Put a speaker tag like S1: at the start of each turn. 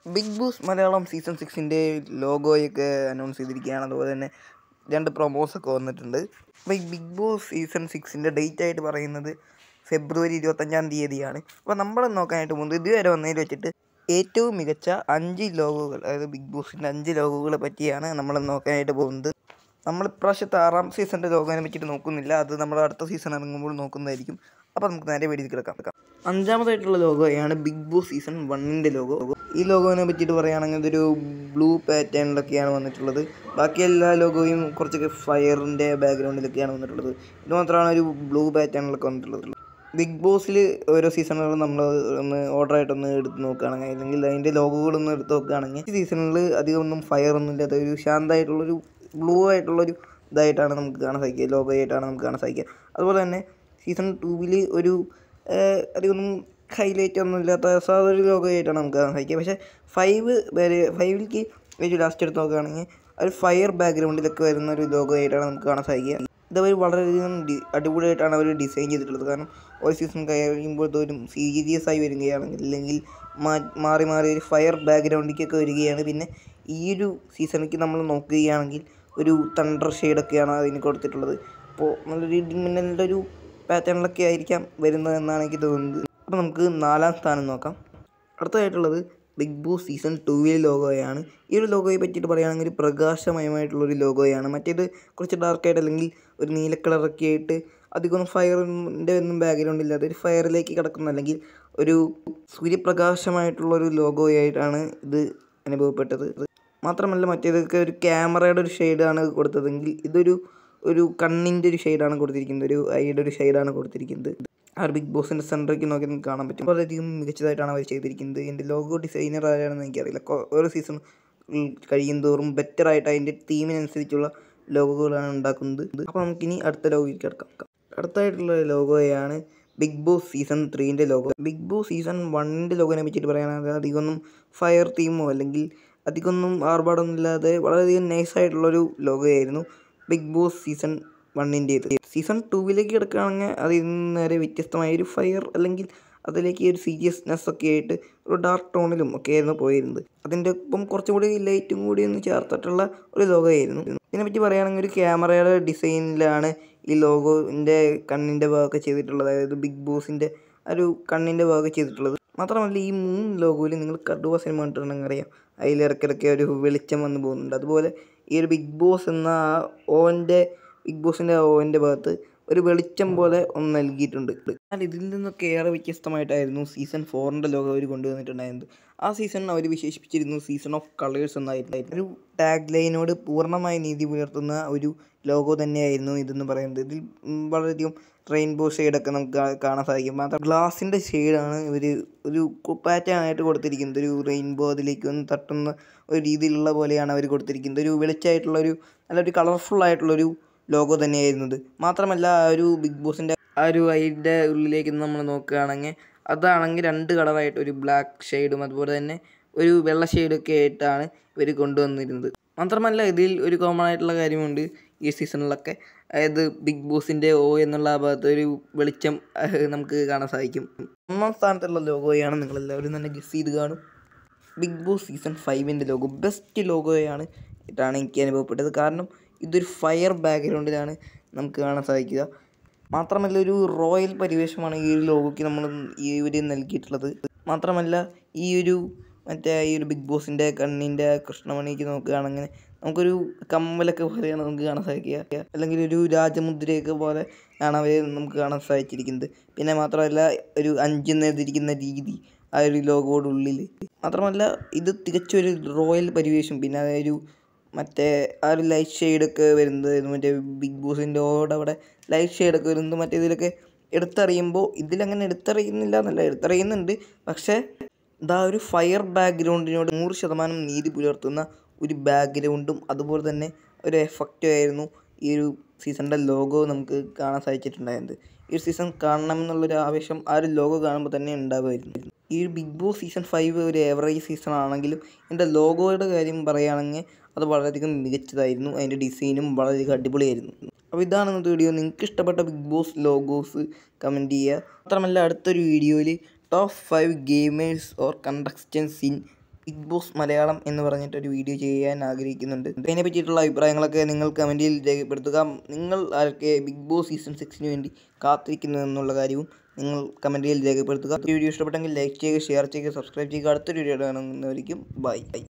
S1: big Boss Malayalam season സിക്സിൻ്റെ ലോഗോയൊക്കെ announce ചെയ്തിരിക്കുകയാണ് അതുപോലെ തന്നെ രണ്ട് പ്രൊമോസൊക്കെ വന്നിട്ടുണ്ട് അപ്പോൾ ഈ ബിഗ് ബോസ് സീസൺ സിക്സിൻ്റെ ഡേറ്റ് ആയിട്ട് പറയുന്നത് ഫെബ്രുവരി ഇരുപത്തഞ്ചാം തീയതിയാണ് അപ്പോൾ നമ്മൾ നോക്കാനായിട്ട് പോകുന്നത് ഇതുവരെ വന്നതിൽ വെച്ചിട്ട് ഏറ്റവും മികച്ച അഞ്ച് ലോഗോകൾ അതായത് ബിഗ് ബോസിൻ്റെ അഞ്ച് ലോഗോകളെ പറ്റിയാണ് നമ്മൾ നോക്കാനായിട്ട് പോകുന്നത് നമ്മൾ ഇപ്രാവശ്യത്തെ ആറാം സീസണിൻ്റെ ലോഗോനെ പറ്റിയിട്ട് നോക്കുന്നില്ല അത് നമ്മൾ അടുത്ത സീസൺ ഇറങ്ങുമ്പോൾ നോക്കുന്നതായിരിക്കും അപ്പോൾ നമുക്ക് നേരെ വീഡിയോ കിടക്കാം അഞ്ചാമതായിട്ടുള്ള ലോഗോയാണ് ബിഗ് ബോസ് സീസൺ വണ്ണിൻ്റെ ലോഗോ ഈ ലോഗോനെ പറ്റിയിട്ട് പറയുകയാണെങ്കിൽ ഇതൊരു ബ്ലൂ പാറ്റേണിലൊക്കെയാണ് വന്നിട്ടുള്ളത് ബാക്കി എല്ലാ ലോഗോയും കുറച്ചൊക്കെ ഫയറിൻ്റെ ബാക്ക്ഗ്രൗണ്ടിലൊക്കെയാണ് വന്നിട്ടുള്ളത് ഇത് മാത്രമാണ് ഒരു ബ്ലൂ പാറ്റേണിലൊക്കെ വന്നിട്ടുള്ളത് ബിഗ് ബോസിൽ ഓരോ സീസണുകളും നമ്മൾ ഒന്ന് ഓർഡർ ആയിട്ടൊന്ന് എടുത്ത് നോക്കുകയാണെങ്കിൽ അല്ലെങ്കിൽ അതിൻ്റെ ലോഗോകളൊന്ന് എടുത്ത് നോക്കുകയാണെങ്കിൽ ഈ സീസണിൽ അധികം ഒന്നും ഫയർ ഒന്നും ഇല്ലാത്ത ഒരു ശാന്തമായിട്ടുള്ളൊരു ബ്ലൂ ആയിട്ടുള്ളൊരു ഇതായിട്ടാണ് നമുക്ക് കാണാൻ സാധിക്കുക ലോഗോ ആയിട്ടാണ് നമുക്ക് കാണാൻ സാധിക്കുക അതുപോലെ തന്നെ സീസൺ ടൂവിൽ ഒരു ഏഹ്, അധികമൊന്നും ഹൈലൈറ്റ് ഒന്നും ഇല്ലാത്ത സാധാ ഒരു ലോഗോ ആയിട്ടാണ് നമുക്ക് കാണാൻ സാധിക്കുക പക്ഷേ ഫൈവ് വരെ ഫൈവിലേക്ക് ഒരു ലാസ്റ്റ് എടുത്ത് നോക്കുകയാണെങ്കിൽ ഒരു ഫയർ ബാക്ക്ഗ്രൗണ്ടിലൊക്കെ വരുന്ന ഒരു ലോഗോ ആയിട്ടാണ് നമുക്ക് കാണാൻ സാധിക്കുക ഇതവർ വളരെയധികം ഡി അടിപൊളിയായിട്ടാണ് അവർ ഡിസൈൻ ചെയ്തിട്ടുള്ളത് കാരണം ഒരു സീസൺ കഴിയുമ്പോഴത്തോരും സീരിയസ് ആയി വരികയാണെങ്കിൽ അല്ലെങ്കിൽ മാ- മാറി മാറി ഒരു ഫയർ ബാക്ക്ഗ്രൗണ്ടിലേക്കൊക്കെ വരികയാണ് പിന്നെ ഈ ഒരു സീസണിലേക്ക് നമ്മൾ നോക്കുകയാണെങ്കിൽ ഒരു തണ്ടർ ഷെയ്ഡൊക്കെയാണ് അതിന് കൊടുത്തിട്ടുള്ളത് അപ്പോൾ നല്ലൊരു ഇടിമിന്നലിൻ്റെ ഒരു പാറ്റേണിലൊക്കെ ആയിരിക്കാം വരുന്നത് എന്നാണ് എനിക്ക് തോന്നുന്നത് അപ്പോൾ നമുക്ക് നാലാം സ്ഥാനം നോക്കാം അടുത്തതായിട്ടുള്ളത് ബിഗ് ബോസ് സീസൺ ടൂവിലെ ലോഗോയാണ് ഈ ഒരു ലോഗോയെ പറ്റിയിട്ട് പറയുകയാണെങ്കിൽ ഒരു പ്രകാശമയമായിട്ടുള്ളൊരു ലോഗോയാണ് മറ്റേത് കുറച്ച് ഡാർക്കായിട്ട് അല്ലെങ്കിൽ ഒരു നീല കളറൊക്കെ ആയിട്ട് അധികം ഫയറിൻ്റെ ഒന്നും ബാക്ക്ഗ്രൗണ്ട് ഇല്ലാതെ ഒരു ഫയറിലേക്ക് കിടക്കുന്ന അല്ലെങ്കിൽ ഒരു സൂര്യപ്രകാശമായിട്ടുള്ളൊരു ലോഗോയായിട്ടാണ് ഇത് അനുഭവപ്പെട്ടത് മാത്രമല്ല മറ്റേതൊക്കെ ഒരു ക്യാമറയുടെ ഒരു ഷെയ്ഡാണ് കൊടുത്തതെങ്കിൽ ഇതൊരു ഒരു കണ്ണിൻ്റെ ഒരു ഷെയ്ഡാണ് കൊടുത്തിരിക്കുന്നത് ഒരു ഐയുടെ ഒരു ഷെയ്ഡാണ് കൊടുത്തിരിക്കുന്നത് ആ ഒരു ബിഗ് ബോസിൻ്റെ സെൻറ്ററിലേക്ക് നോക്കി നമുക്ക് കാണാൻ പറ്റും വളരെയധികം മികച്ചതായിട്ടാണ് അവർ ചെയ്തിരിക്കുന്നത് എൻ്റെ ലോഗോ ഡിസൈനർ ആരാണെന്ന് എനിക്കറിയില്ല കൊ- ഓരോ സീസൺ കഴിയും തോറും ബെറ്റർ ആയിട്ട് അതിൻ്റെ തീമിനനുസരിച്ചുള്ള ലോഗോകളാണ് ഉണ്ടാക്കുന്നത് അപ്പോൾ നമുക്കിനി അടുത്ത ലോഗോയ്ക്ക് കിടക്കാം അടുത്തായിട്ടുള്ള ലോഗോയാണ് ബിഗ് ബോസ് സീസൺ ത്രീൻ്റെ ലോഗോ ബിഗ് ബോസ് സീസൺ വണ്ണിൻ്റെ ലോഗോനെ പറ്റിയിട്ട് പറയുകയാണെങ്കിൽ അധികമൊന്നും ഫയർ തീമോ അല്ലെങ്കിൽ അധികമൊന്നും ആർഭാടൊന്നും ഇല്ലാതെ വളരെയധികം നൈസായിട്ടുള്ളൊരു ലോഗോ ആയിരുന്നു ബിഗ് ബോസ് സീസൺ വണ്ണിൻ്റേത് സീസൺ ടൂവിലേക്ക് കിടക്കുകയാണെങ്കിൽ അതിൽ നിന്ന് നേരെ വ്യത്യസ്തമായ ഒരു ഫയർ അല്ലെങ്കിൽ അതിലേക്ക് ഒരു സീരിയസ്നെസ് ഒക്കെ ആയിട്ട് ഒരു ഡാർക്ക് ടോണിലും ഒക്കെ ആയിരുന്നു പോയിരുന്നത് അതിൻ്റെ ഒപ്പം കുറച്ചും കൂടി ലൈറ്റും കൂടി ഒന്ന് ചേർത്തിട്ടുള്ള ഒരു ലോഗോ ആയിരുന്നു ഇതിനെപ്പറ്റി പറയുകയാണെങ്കിൽ ഒരു ക്യാമറയുടെ ഡിസൈനിലാണ് ഈ ലോഗോൻ്റെ കണ്ണിൻ്റെ ഭാഗമൊക്കെ ചെയ്തിട്ടുള്ളത് അതായത് ബിഗ് ബോസിൻ്റെ ഒരു കണ്ണിൻ്റെ ഭാഗമൊക്കെ ചെയ്തിട്ടുള്ളത് മാത്രമല്ല ഈ മൂന്ന് ലോഗോയിൽ നിങ്ങൾ കടുവ സിനിമ കണ്ടിട്ടുണ്ടെങ്കിൽ അറിയാം അതിൽ ഇടയ്ക്കിടയ്ക്ക് ഒരു വെളിച്ചം വന്ന് പോകുന്നുണ്ട് അതുപോലെ ഈ ഒരു ബിഗ് ബോസ് എന്ന ആ ഓൻ്റെ ബിഗ് ബോസിൻ്റെ ആ ഓൻ്റെ ഭാഗത്ത് ഒരു വെളിച്ചം പോലെ ഒന്ന് നൽകിയിട്ടുണ്ട് എന്നാൽ ഇതിൽ നിന്നൊക്കെ ഏറെ വ്യത്യസ്തമായിട്ടായിരുന്നു സീസൺ ഫോറിൻ്റെ ലോഗോ അവർ കൊണ്ടുവന്നിട്ടുണ്ടായിരുന്നത് ആ സീസൺ അവർ വിശേഷിപ്പിച്ചിരുന്നു സീസൺ ഓഫ് കളേഴ്സ് എന്നായിരുന്നു ഒരു ടാഗ് ലൈനോട് പൂർണ്ണമായി നീതി പുലർത്തുന്ന ഒരു ലോഗോ തന്നെയായിരുന്നു ഇതെന്ന് പറയുന്നത് ഇതിൽ ഉം, വളരെയധികം റെയിൻബോ ഷെയ്ഡൊക്കെ നമുക്ക് കാ- കാണാൻ സാധിക്കും മാത്രം ഗ്ലാസിൻ്റെ ഷെയ്ഡാണ് ഇവർ ഒരു പാറ്റേൺ ആയിട്ട് കൊടുത്തിരിക്കുന്നത് ഒരു റെയിൻബോ അതിലേക്ക് ഒന്ന് തട്ടുന്ന ഒരു രീതിയിലുള്ള പോലെയാണ് അവർ കൊടുത്തിരിക്കുന്നത് ഒരു വെളിച്ചമായിട്ടുള്ള ഒരു നല്ലൊരു കളർഫുൾ ആയിട്ടുള്ളൊരു ലോഗോ തന്നെയായിരുന്നു ഇത് മാത്രമല്ല ആ ഒരു ബിഗ് ബോസിൻ്റെ ആ ഒരു അതിൻ്റെ ഉള്ളിലേക്ക് നമ്മൾ നോക്കുകയാണെങ്കിൽ അതാണെങ്കിൽ രണ്ട് കളറായിട്ട് ഒരു ബ്ലാക്ക് ഷെയ്ഡും അതുപോലെ തന്നെ ഒരു വെള്ള ഷെയ്ഡൊക്കെ ആയിട്ടാണ് ഇവർ കൊണ്ടുവന്നിരുന്നത് മാത്രമല്ല ഇതിൽ ഒരു കോമൺ ആയിട്ടുള്ള കാര്യമുണ്ട് ഈ സീസണിലൊക്കെ അതായത് ബിഗ് ബോസിൻ്റെ ഓ എന്നുള്ള ആ ഭാഗത്ത് ഒരു വെളിച്ചം അഹ് നമുക്ക് കാണാൻ സാധിക്കും ഒന്നാം സ്ഥാനത്തുള്ള ലോഗോയാണ് നിങ്ങളെല്ലാവരും തന്നെ ഗസ് ചെയ്ത് കാണും ബിഗ് ബോസ് സീസൺ ഫൈവിൻ്റെ ലോഗോ ബെസ്റ്റ് ലോഗോയാണ് ഇട്ടാണ് എനിക്ക് അനുഭവപ്പെട്ടത് കാരണം ഇതൊരു ഫയർ ബാക്ക്ഗ്രൗണ്ടിലാണ് നമുക്ക് കാണാൻ സാധിക്കുക മാത്രമല്ല ഒരു റോയൽ പരിവേഷമാണ് ഈ ഒരു ലോഗോയ്ക്ക് നമ്മൾ ഈ ഒരു നൽകിയിട്ടുള്ളത് മാത്രമല്ല ഈ ഒരു മറ്റേ ഈ ഒരു ബിഗ് ബോസിൻ്റെ കണ്ണിൻ്റെ കൃഷ്ണമണിക്ക് നോക്കുകയാണെങ്കിൽ നമുക്കൊരു കമ്മലൊക്കെ പോലെയാണ് നമുക്ക് കാണാൻ സാധിക്കുക അല്ലെങ്കിൽ ഒരു രാജമുദ്രയൊക്കെ പോലെ ആണ് അവരെ നമുക്ക് കാണാൻ സാധിച്ചിരിക്കുന്നത് പിന്നെ മാത്രമല്ല ഒരു അഞ്ചെന്നെഴുതിയിരിക്കുന്ന രീതി ആ ഒരു ലോഗോയുടെ ഉള്ളിൽ മാത്രമല്ല ഇത് തികച്ചൊരു റോയൽ പരിവേഷം പിന്നെ ആ ഒരു മറ്റേ ആ ഒരു ലൈറ്റ് ഷെയ്ഡൊക്കെ വരുന്നത് മറ്റേ ബിഗ് ബോസിൻ്റെ ഓടെ അവിടെ ലൈറ്റ് ഷെയ്ഡൊക്കെ വരുന്നത് മറ്റേ ഇതിലൊക്കെ എടുത്തറിയുമ്പോൾ ഇതിലങ്ങനെ എടുത്തറിയുന്നില്ല എന്നല്ല എടുത്തറിയുന്നുണ്ട് പക്ഷേ ഇതാ ഒരു ഫയർ ബാക്ക്ഗ്രൗണ്ടിനോട് നൂറ് ശതമാനം നീതി പുലർത്തുന്ന ഒരു ബാക്ക്ഗ്രൗണ്ടും അതുപോലെ തന്നെ ഒരു എഫക്റ്റും ആയിരുന്നു ഈ ഒരു സീസണിൻ്റെ ലോഗോ നമുക്ക് കാണാൻ സാധിച്ചിട്ടുണ്ടായിരുന്നത് ഈ ഒരു സീസൺ കാണണമെന്നുള്ളൊരു ആവേശം ആ ഒരു ലോഗോ കാണുമ്പോൾ തന്നെ ഉണ്ടാകുമായിരുന്നു ഈ ഒരു ബിഗ് ബോസ് സീസൺ ഫൈവ് ഒരു എവറേജ് സീസൺ ആണെങ്കിലും എൻ്റെ ലോഗോയുടെ കാര്യം പറയുകയാണെങ്കിൽ അത് വളരെയധികം മികച്ചതായിരുന്നു അതിൻ്റെ ഡിസൈനും വളരെയധികം അടിപൊളിയായിരുന്നു അപ്പോൾ ഇതാണ് ഇന്നത്തെ വീഡിയോ നിങ്ങൾക്ക് ഇഷ്ടപ്പെട്ട ബിഗ് ബോസ് ലോഗോസ് കമൻറ്റ് ചെയ്യുക മാത്രമല്ല അടുത്തൊരു വീഡിയോയിൽ top five gamers or contestants in Bigg Boss Malayalam എന്ന് പറഞ്ഞിട്ടൊരു വീഡിയോ ചെയ്യാൻ ആഗ്രഹിക്കുന്നുണ്ട് അതിനെ പറ്റിയിട്ടുള്ള അഭിപ്രായങ്ങളൊക്കെ നിങ്ങൾ കമൻറ്റിൽ രേഖപ്പെടുത്തുക നിങ്ങൾ ആരൊക്കെ ബിഗ് ബോസ് സീസൺ സിക്സിന് വേണ്ടി കാത്തിരിക്കുന്നു എന്നുള്ള കാര്യവും നിങ്ങൾ കമൻറ്റിൽ രേഖപ്പെടുത്തുക ഈ വീഡിയോ ഇഷ്ടപ്പെട്ടെങ്കിൽ ലൈക്ക് ചെയ്യുക ഷെയർ ചെയ്യുക സബ്സ്ക്രൈബ് ചെയ്യുക അടുത്തൊരു വീഡിയോ കാണുന്നവരിക്കും ബൈ ബൈ